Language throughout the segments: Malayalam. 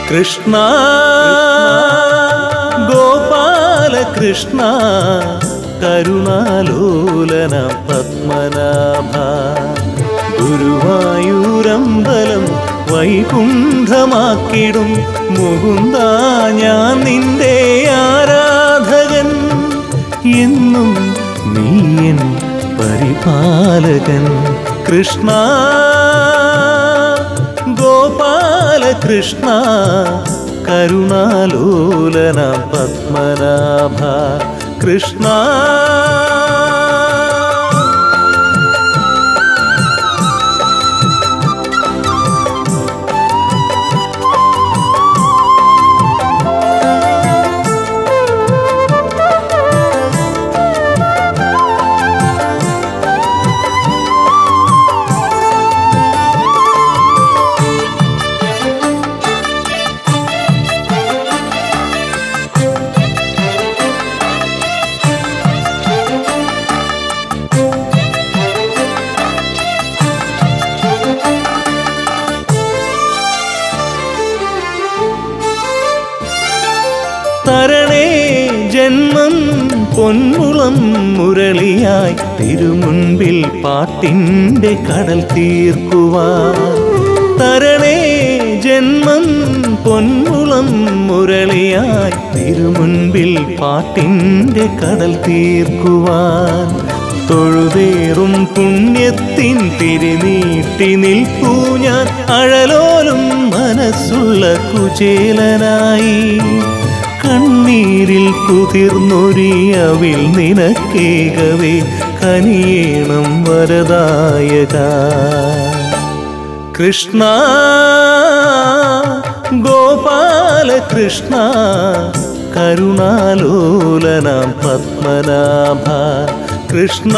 കൃഷ്ണ ഗോപാലകൃഷ്ണ കരുണാലോലന പത്മനാഭ ഗുരുവായൂരമ്പലം വൈകുണ്ഠമാക്കിടും മുകുന്ദ ഞാൻ നിന്റെ ആരാധകൻ എന്നും നീയൻ പരിപാലകൻ കൃഷ്ണ ഗോപാലകൃഷ്ണ കരുണാലോലന പത്മനാഭ കൃഷ്ണ തരണേ ജന്മം പൊന്മുളം മുരളിയായി തിരുമുൻപിൽ പാട്ടിൻ്റെ കടൽ തീർക്കുവാൻ തരണേ ജന്മം പൊന്മുളം മുരളിയായി തിരുമുൻപിൽ പാട്ടിൻ്റെ കടൽ തീർക്കുവാൻ തൊഴുതേറും പുണ്യത്തിൻ തിരിനീട്ടി നിൽപ്പൂ ഞാൻ അഴലോലും മനസ്സുള്ള കുചേലനായി കണ്ണീരിൽ കുതിർന്നൊരിയവിൽ നിനക്കേകവേ കനിയേണം വരദായക കൃഷ്ണ ഗോപാലകൃഷ്ണ കരുണാലോലന പത്മനാഭ കൃഷ്ണ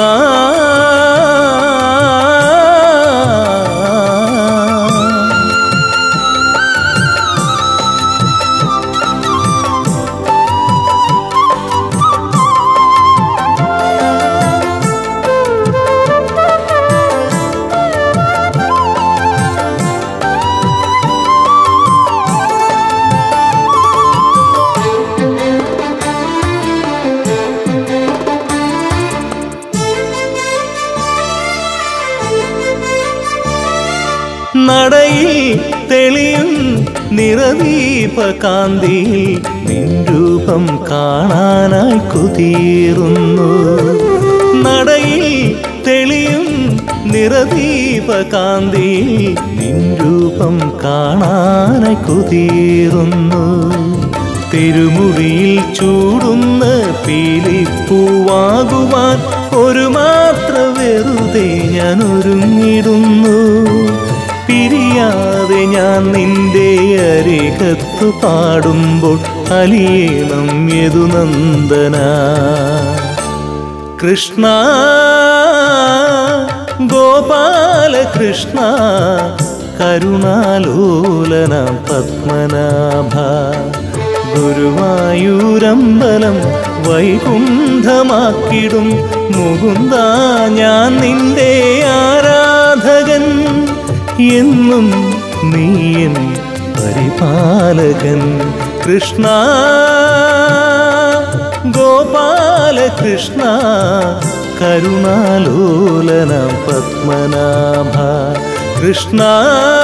നടയിൽ തെളിയും നിറദീപകാന്തിയിൽ നിൻ രൂപം കാണാനായി കുതിരുന്നു നടയിൽ തെളിയും നിറദീപകാന്തിയിൽ നിൻ രൂപം കാണാനായി കുതിരുന്നു തിരുമുടിയിൽ ചൂടുന്ന പീലിപ്പൂവാകുവാൻ ഒരു മാത്ര വെറുതെ ഞാൻ ഒരുങ്ങിടുന്നു പിരിയാതെ ഞാൻ നിന്റെ അരികത്തു പാടുമ്പോൾ അലിയേണം യദുനന്ദന കൃഷ്ണ ഗോപാലകൃഷ്ണ കരുണാലോലന പത്മനാഭ ഗുരുവായൂരമ്പലം വൈകുണ്ഠമാക്കിടും മുകുന്ദ ഞാൻ നിന്റെ ആരാധകൻ എന്നും നീയൻ പരിപാലകൻ കൃഷ്ണ ഗോപാലകൃഷ്ണ കരുണാലോലന പത്മനാഭ കൃഷ്ണ